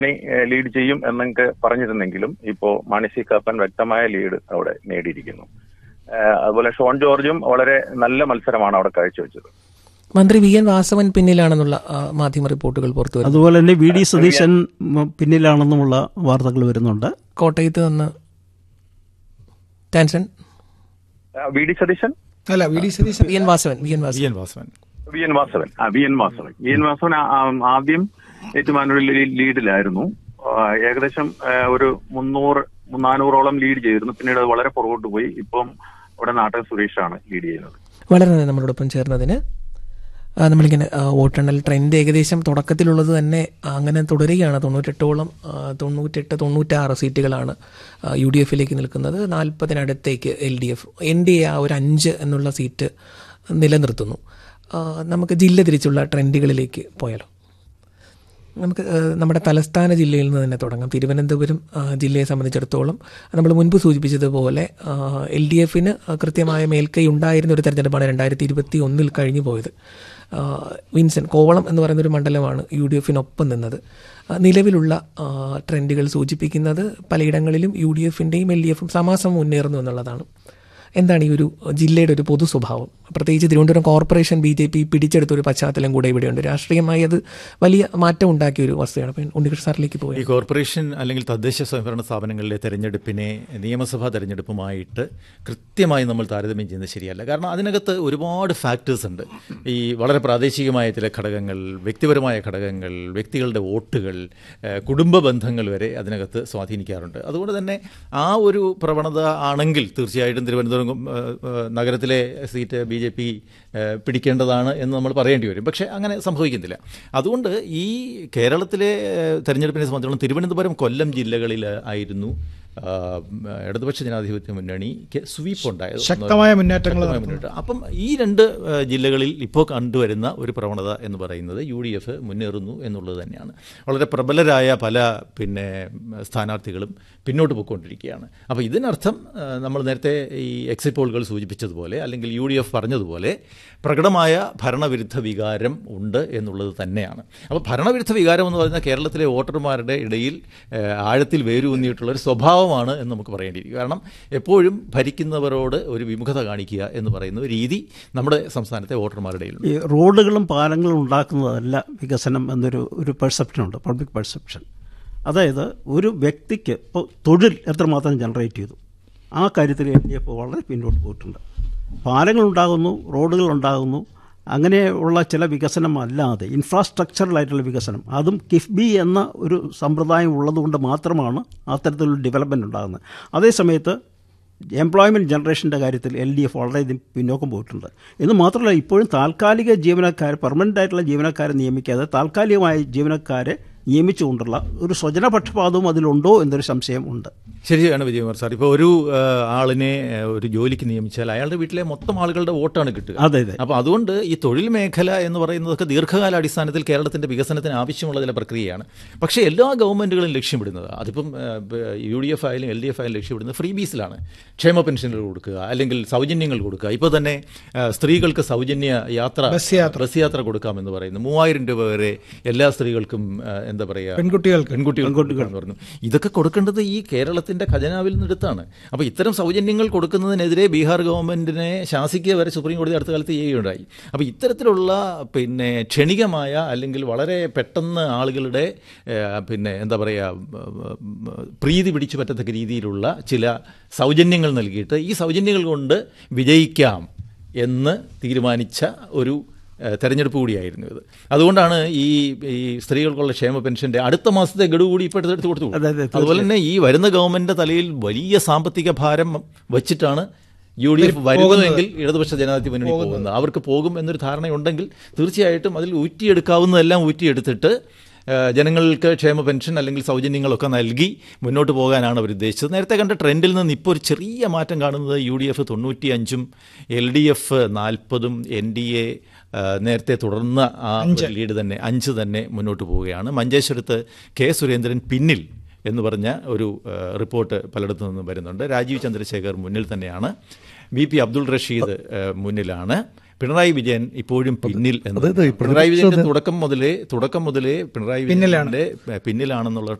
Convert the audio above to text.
Lead ചെയ്യും എന്നൊക്കെ പറഞ്ഞിരുന്നെങ്കിലും ഇപ്പോ മാണി സി കാപ്പൻ വ്യക്തമായ ലീഡ് അവിടെ നേടിയിരിക്കുന്നു ഏഹ് അതുപോലെ ഷോൺ ജോർജും വളരെ നല്ല മത്സരമാണ് അവിടെ കാഴ്ചവെച്ചത് മന്ത്രി വി എൻ വാസവൻ പിന്നിലാണെന്നുള്ള ആ, മാധ്യമ റിപ്പോർട്ടുകൾ പുറത്തു വരുന്നു അതുപോലെ തന്നെ വി ഡി സതീശൻ ഉം, പിന്നിലാണെന്നുമുള്ള വാർത്തകൾ വരുന്നുണ്ട് കോട്ടയത്ത് നിന്ന് ടാൻസൺ ആ, വി ഡി സതീശൻ അല്ല V D Satheesan V N Vasavan V N V Vasavan N Vasavan V N Vasavan ആ V N Vasavan V N Vasavan ആ- ആ- ആദ്യം ഏറ്റുമാനൂരിൽ ലീ- ലീഡിലായിരുന്നു ആ, ഏകദേശം ആ, ഒരു മുന്നൂറ് നാനൂറോളം ലീഡ് ചെയ്തിരുന്നു പിന്നീട് അത് വളരെ പുറകോട്ട് പോയി ഇപ്പം അവിടെ നാട്ടൻ സുരേഷാണ് ലീഡ് ചെയ്യുന്നത് വളരെ നന്ദി നമ്മളോടൊപ്പം ചേർന്നതിന് ആ, നമ്മളിങ്ങനെ ആ, വോട്ടെണ്ണൽ ട്രെൻഡ് ഏകദേശം തുടക്കത്തിലുള്ളത് തന്നെ ആ, അങ്ങനെ തുടരുകയാണ് തൊണ്ണൂറ്റെട്ടോളം ആ, തൊണ്ണൂറ്റെട്ട് തൊണ്ണൂറ്റാറ് സീറ്റുകളാണ് ആ, യു ഡി എഫിലേക്ക് നിൽക്കുന്നത് നാൽപ്പതിനടുത്തേക്ക് L D F N D A ആ ഒരു അഞ്ച് എന്നുള്ള സീറ്റ് നിലനിർത്തുന്നു ആ, നമുക്ക് ജില്ല തിരിച്ചുള്ള ട്രെൻഡുകളിലേക്ക് പോയാലോ നമുക്ക് ഏഹ്, നമ്മുടെ തലസ്ഥാന ജില്ലയിൽ നിന്ന് തന്നെ തുടങ്ങാം തിരുവനന്തപുരം ആ, ജില്ലയെ സംബന്ധിച്ചിടത്തോളം നമ്മൾ മുൻപ് സൂചിപ്പിച്ചതുപോലെ എൽ ഡി എഫിന് കൃത്യമായ മേൽക്കൈ ഉണ്ടായിരുന്ന ഒരു തെരഞ്ഞെടുപ്പാണ് രണ്ടായിരത്തി ഇരുപത്തി ഒന്നിൽ കഴിഞ്ഞു പോയത് ആ, വിൻസൻ കോവളം എന്ന് പറയുന്ന ഒരു മണ്ഡലമാണ് യു ഡി എഫിനൊപ്പം നിന്നത് ആ, നിലവിലുള്ള ആ, ട്രെൻഡുകൾ സൂചിപ്പിക്കുന്നത് പലയിടങ്ങളിലും യു ഡി എഫിൻ്റെയും എൽ ഡി എഫും സമാസം മുന്നേറുന്നു എന്നുള്ളതാണ് എന്താണ് ഈ ഒരു ജില്ലയുടെ ഒരു പൊതു സ്വഭാവം പ്രത്യേകിച്ച് Thiruvananthapuram corporation B J P പിടിച്ചെടുത്ത ഒരു പശ്ചാത്തലം കൂടെ ഇവിടെയുണ്ട് രാഷ്ട്രീയമായി അത് വലിയ മാറ്റം ഉണ്ടാക്കിയ ഒരു വസ്തുതയാണ് അപ്പം ഉണ്ണികൃഷ്ണ സാറിലേക്ക് ഈ പോയി കോർപ്പറേഷൻ അല്ലെങ്കിൽ തദ്ദേശ സ്വയംഭരണ സ്ഥാപനങ്ങളിലെ തെരഞ്ഞെടുപ്പിനെ നിയമസഭാ തെരഞ്ഞെടുപ്പുമായിട്ട് കൃത്യമായി നമ്മൾ താരതമ്യം ചെയ്യുന്നത് ശരിയല്ല കാരണം അതിനകത്ത് ഒരുപാട് ഫാക്ടേഴ്സ് ഉണ്ട് ഈ വളരെ പ്രാദേശികമായ ചില ഘടകങ്ങൾ വ്യക്തിപരമായ ഘടകങ്ങൾ വ്യക്തികളുടെ വോട്ടുകൾ ഏഹ് കുടുംബ ബന്ധങ്ങൾ വരെ അതിനകത്ത് സ്വാധീനിക്കാറുണ്ട് അതുകൊണ്ട് തന്നെ ആ ഒരു പ്രവണത ആണെങ്കിൽ തീർച്ചയായിട്ടും തിരുവനന്തപുരം ഏഹ്, ഏഹ്, നഗരത്തിലെ സീറ്റ് ബി ജെ പി പിടിക്കേണ്ടതാണ് എന്ന് നമ്മൾ പറയേണ്ടി വരും പക്ഷേ അങ്ങനെ സംഭവിക്കുന്നില്ല അതുകൊണ്ട് ഈ കേരളത്തിലെ ഏഹ്, തെരഞ്ഞെടുപ്പിനെ സംബന്ധിച്ചിടത്തോളം തിരുവനന്തപുരം കൊല്ലം ജില്ലകളിൽ ആയിരുന്നു ആ, ഇടതുപക്ഷ ജനാധിപത്യ മുന്നണിക്ക് സ്വീപ്പ് ഉണ്ടായത് ശക്തമായ മുന്നേറ്റങ്ങൾ ശക്തമായ മുന്നേറ്റം അപ്പം ഈ രണ്ട് ആ, ജില്ലകളിൽ ഇപ്പോൾ കണ്ടുവരുന്ന ഒരു പ്രവണത എന്ന് പറയുന്നത് യു ഡി എഫ് മുന്നേറുന്നു എന്നുള്ളത് തന്നെയാണ് വളരെ പ്രബലരായ പല പിന്നെ സ്ഥാനാർത്ഥികളും പിന്നോട്ട് പോയിക്കൊണ്ടിരിക്കുകയാണ് അപ്പോൾ ഇതിനർത്ഥം ആ, നമ്മൾ നേരത്തെ ഈ എക്സിറ്റ് പോളുകൾ സൂചിപ്പിച്ചതുപോലെ അല്ലെങ്കിൽ യു ഡി എഫ് പറഞ്ഞതുപോലെ പ്രകടമായ ഭരണവിരുദ്ധ വികാരം ഉണ്ട് എന്നുള്ളത് തന്നെയാണ് അപ്പോൾ ഭരണവിരുദ്ധ വികാരം എന്ന് പറയുന്നത് കേരളത്തിലെ വോട്ടർമാരുടെ ഇടയിൽ ആ, ആഴത്തിൽ വേരൂന്നിയിട്ടുള്ള ഒരു സ്വഭാവമാണ് എന്ന് നമുക്ക് പറയേണ്ടിയിരിക്കും കാരണം എപ്പോഴും ഭരിക്കുന്നവരോട് ഒരു വിമുഖത കാണിക്കുക എന്ന് പറയുന്ന ഒരു രീതി നമ്മുടെ സംസ്ഥാനത്തെ വോട്ടർമാരുടെ ഇടയിലുണ്ട് ഈ റോഡുകളും പാലങ്ങളും ഉണ്ടാക്കുന്നതല്ല വികസനം എന്നൊരു ഒരു പെർസെപ്ഷനുണ്ട് പബ്ലിക് പെർസെപ്ഷൻ അതായത് ഒരു വ്യക്തിക്ക് ഇപ്പോൾ തൊഴിൽ എത്രമാത്രം ജനറേറ്റ് ചെയ്തു ആ കാര്യത്തിൽ എൽ ഡി എഫ് വളരെ പിന്നോട്ട് പോയിട്ടുണ്ട് പാലങ്ങൾ ഉണ്ടാകുന്നു റോഡുകൾ ഉണ്ടാകുന്നു അങ്ങനെയുള്ള ചില വികസനം അല്ലാതെ ഇൻഫ്രാസ്ട്രക്ചറലായിട്ടുള്ള വികസനം അതും കിഫ്ബി എന്ന ഒരു സമ്പ്രദായം ഉള്ളതുകൊണ്ട് മാത്രമാണ് അത്തരത്തിലുള്ള ഡെവലപ്മെൻറ്റ് ഉണ്ടാകുന്നത് അതേസമയത്ത് എംപ്ലോയ്മെൻറ്റ് ജനറേഷൻ്റെ കാര്യത്തിൽ എൽ ഡി എഫ് വളരെയധികം പിന്നോക്കം പോയിട്ടുണ്ട് എന്ന് മാത്രമല്ല ഇപ്പോഴും താൽക്കാലിക ജീവനക്കാർ പെർമനൻ്റ് ആയിട്ടുള്ള ജീവനക്കാരെ നിയമിക്കാതെ താൽക്കാലികമായ ജീവനക്കാരെ നിയമിച്ചുകൊണ്ടുള്ള ഒരു സ്വജനപക്ഷപാതവും അതിലുണ്ടോ എന്നൊരു സംശയം ഉണ്ട് ശരിയാണ് വിജയകുമാർ സാർ ഇപ്പോൾ ഒരു ആ, ആളിനെ ആ, ഒരു ജോലിക്ക് നിയമിച്ചാൽ അയാളുടെ വീട്ടിലെ മൊത്തം ആളുകളുടെ വോട്ടാണ് കിട്ടുക അതെ അതെ അപ്പോൾ അതുകൊണ്ട് ഈ തൊഴിൽ മേഖല എന്ന് പറയുന്നതൊക്കെ ദീർഘകാല അടിസ്ഥാനത്തിൽ കേരളത്തിന്റെ വികസനത്തിന് ആവശ്യമുള്ള ചില പ്രക്രിയയാണ് പക്ഷേ എല്ലാ ഗവൺമെന്റുകളും ലക്ഷ്യമിടുന്നത് അതിപ്പം യു ഡി എഫ് ആയാലും എൽ ഡി എഫ് ആയാലും ലക്ഷ്യമിടുന്നത് ഫ്രീ ബീസിലാണ് ക്ഷേമ പെൻഷനുകൾ കൊടുക്കുക അല്ലെങ്കിൽ സൗജന്യങ്ങൾ കൊടുക്കുക ഇപ്പോൾ തന്നെ ആ, സ്ത്രീകൾക്ക് സൗജന്യ യാത്ര ബസ് യാത്ര. ബസ് യാത്ര കൊടുക്കാമെന്ന് പറയുന്നു മൂവായിരം രൂപ വരെ എല്ലാ സ്ത്രീകൾക്കും ആ, എന്താ പറയുക പെൺകുട്ടികൾക്ക് പെൺകുട്ടികൾ എന്ന് പറഞ്ഞു ഇതൊക്കെ കൊടുക്കേണ്ടത് ഈ കേരളത്തിന്റെ ഖജനാവിൽ നിന്നെടുത്താണ് അപ്പോൾ ഇത്തരം സൗജന്യങ്ങൾ കൊടുക്കുന്നതിനെതിരെ ബീഹാർ ഗവൺമെന്റിനെ ശാസിക്കുക വരെ സുപ്രീം കോടതി അടുത്ത കാലത്ത് ചെയ്യുകയുണ്ടായി അപ്പോൾ ഇത്തരത്തിലുള്ള പിന്നെ ക്ഷണികമായ അല്ലെങ്കിൽ വളരെ പെട്ടെന്ന് ആളുകളുടെ ഏഹ്, പിന്നെ എന്താ പറയുക പ്രീതി പിടിച്ചു പറ്റത്തക്ക രീതിയിലുള്ള ചില സൗജന്യങ്ങൾ നൽകിയിട്ട് ഈ സൗജന്യങ്ങൾ കൊണ്ട് വിജയിക്കാം എന്ന് തീരുമാനിച്ച ഒരു ഏഹ് തെരഞ്ഞെടുപ്പ് കൂടിയായിരുന്നു ഇത് അതുകൊണ്ടാണ് ഈ ഈ സ്ത്രീകൾക്കുള്ള ക്ഷേമ പെൻഷന്റെ അടുത്ത മാസത്തെ ഗഡു കൂടി ഇപ്പോൾ എടുത്ത് കൊടുത്തു അതെ, അതെ, അതുപോലെ തന്നെ ഈ വരുന്ന ഗവൺമെന്റിന്റെ തലയിൽ വലിയ സാമ്പത്തിക ഭാരം വച്ചിട്ടാണ് യു ഡി എഫ് വരുന്നതെങ്കിൽ ഇടതുപക്ഷ ജനാധിപത്യ മുന്നണി പോകുന്നത് അവർക്ക് പോകും എന്നൊരു ധാരണയുണ്ടെങ്കിൽ തീർച്ചയായിട്ടും അതിൽ ഊറ്റിയെടുക്കാവുന്നതെല്ലാം ഊറ്റിയെടുത്തിട്ട് ഏഹ് ജനങ്ങൾക്ക് ക്ഷേമ പെൻഷൻ അല്ലെങ്കിൽ സൗജന്യങ്ങളൊക്കെ നൽകി മുന്നോട്ട് പോകാനാണ് അവർ ഉദ്ദേശിച്ചത് നേരത്തെ കണ്ട ട്രെൻഡിൽ നിന്ന് ഇപ്പോൾ ഒരു ചെറിയ മാറ്റം കാണുന്നത് യു ഡി എഫ് തൊണ്ണൂറ്റി അഞ്ചും എൽ ഡി എഫ് നാൽപ്പതും എൻ ഡി എ നേരത്തെ തുടർന്ന ആ ഒരു ലീഡ് തന്നെ അഞ്ച് തന്നെ മുന്നോട്ട് പോവുകയാണ് മഞ്ചേശ്വരത്ത് കെ സുരേന്ദ്രൻ പിന്നിൽ എന്ന് പറഞ്ഞ ഒരു ഏഹ്, റിപ്പോർട്ട് പലയിടത്തു നിന്നും വരുന്നുണ്ട് രാജീവ് ചന്ദ്രശേഖർ മുന്നിൽ തന്നെയാണ് വി പി അബ്ദുൾ റഷീദ് ഏഹ്, മുന്നിലാണ് പിണറായി വിജയൻ ഇപ്പോഴും പിന്നിൽ എന്ന് അതായത് ഈ പിണറായി വിജയന്റെ പ്രതിപക്ഷ തുടക്കം മുതലേ തുടക്കം മുതലേ പിണറായി വിജയന്റെ പിന്നിലാണെന്നുള്ള